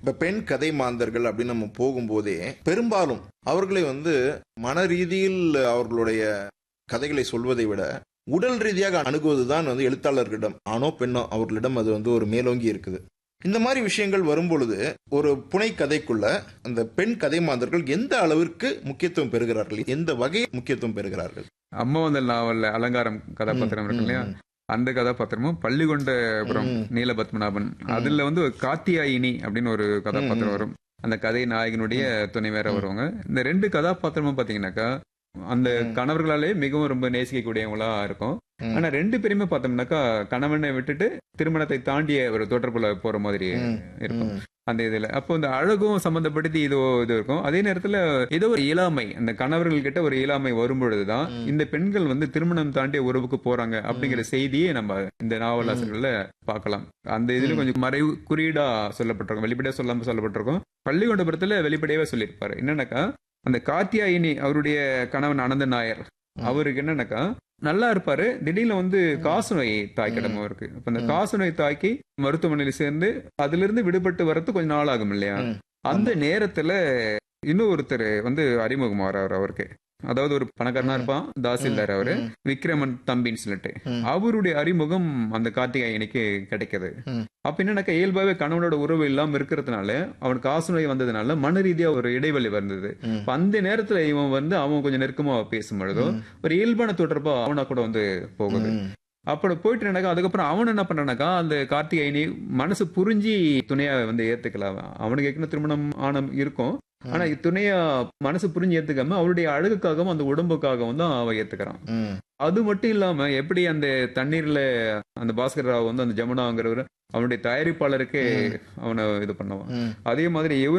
இப்ப பெண் கதை மாந்தர்கள் அப்படின்னு நம்ம போகும்போதே பெரும்பாலும் அவர்களை வந்து மன ரீதியில் அவர்களுடைய கதைகளை சொல்வதை விட உடல் ரீதியாக அணுகுவதுதான் வந்து எழுத்தாளர்களிடம் ஆணோ பெண்ணோ அவர்களிடம் அது வந்து ஒரு மேலோங்கி இருக்குது இந்த மாதிரி விஷயங்கள் வரும்பொழுது ஒரு புனை கதைக்குள்ள அந்த பெண் கதை மாந்தர்கள் எந்த அளவிற்கு முக்கியத்துவம் பெறுகிறார்கள் எந்த வகை முக்கியத்துவம் பெறுகிறார்கள் அம்மா வந்தல் நாவல்ல அலங்காரம் கதாபாத்திரம் இருக்கு இல்லையா அந்த கதாபாத்திரமும் பள்ளிகொண்டபுரம் ம். நீலபத்மநாபன் அதுல வந்து ஒரு காத்தியாயினி அப்படின்னு ஒரு கதாபாத்திரம் வரும் அந்த கதை நாயகனுடைய துணைவேற வருவாங்க இந்த ரெண்டு கதாபாத்திரமும் பாத்தீங்கன்னாக்கா அந்த கணவர்களாலே மிகவும் ரொம்ப நேசிக்கக்கூடியவங்களா இருக்கும் ம். ஆனா ரெண்டு பேருமே பார்த்தோம்னாக்கா கணவனை விட்டுட்டு திருமணத்தை தாண்டிய ஒரு தொடர்புல போற மாதிரி ம். இருக்கும் ம். அந்த இதுல அப்போ இந்த அழகும் சம்பந்தப்படுத்தி இது இது இருக்கும் அதே நேரத்துல ஏதோ ஒரு இயலாமை அந்த கணவர்கள் கிட்ட ஒரு இயலாமை வரும்பொழுதுதான் இந்த பெண்கள் வந்து திருமணம் தாண்டிய உறவுக்கு போறாங்க அப்படிங்கிற செய்தியை நம்ம இந்த நாவலாசிரியர்கள்ல பார்க்கலாம் அந்த இதுல கொஞ்சம் மறைவு குறியீடா சொல்லப்பட்டிருக்கும் வெளிப்படையா சொல்லாம சொல்லப்பட்டிருக்கும் பள்ளிகொண்டபுரத்துல வெளிப்படையாவே சொல்லியிருப்பாரு என்னன்னாக்கா அந்த காத்தியாயினி அவருடைய கணவன் அனந்த நாயர் அவருக்கு என்னன்னாக்கா நல்லா இருப்பாரு திடீர்னு வந்து காசு நோய் தாக்கிடமா இருக்கு அப்ப அந்த காசு நோய் தாக்கி மருத்துவமனையில சேர்ந்து அதுல இருந்து விடுபட்டு வரது கொஞ்ச நாள் ஆகும் இல்லையா ம். அந்த நேரத்துல இன்னும் ஒருத்தர் வந்து அறிமுகமாறாரு அவருக்கு அதாவது ஒரு பணக்காரனா இருப்பான் தாசில்தார் அவரு ம். விக்ரமன் தம்பின்னு சொல்லிட்டு ம். அவருடைய அறிமுகம் அந்த கார்த்திகாயனுக்கு கிடைக்குது ம். அப்ப என்னன்னாக்கா இயல்பாவே கணவனோட உறவு இல்லாம இருக்கிறதுனால அவனுக்கு காசு நோய் வந்ததுனால மன ரீதியா ஒரு இடைவெளி வந்தது ம். அப்ப அந்த நேரத்துல இவன் வந்து அவன் கொஞ்சம் நெருக்கமா பேசும் பொழுதோ ஒரு இயல்பான தொடர்பா அவனா கூட வந்து போகுது ம். அப்படி போயிட்டு என்னக்கா அதுக்கப்புறம் அவன் என்ன பண்றானாக்கா அந்த கார்த்திகைனி மனசு புரிஞ்சு துணையா வந்து ஏத்துக்கலாம் அவனுக்கு ஏற்கனவே திருமணம் ஆனம் இருக்கும் ஆனா துணையா மனசு புரிஞ்சு ஏத்துக்காம அவளுடைய அழகுக்காகவும் அந்த உடம்புக்காகவும் தான் அவன் ஏத்துக்கிறான் ம். அது மட்டும் இல்லாம எப்படி அந்த தண்ணீர்ல அந்த பாஸ்கர் ராவ் வந்து அந்த ஜமுனாங்கிறவர் அவனுடைய தயாரிப்பாளருக்கு அவனை இது பண்ணுவான் ம். அதே மாதிரி இவன்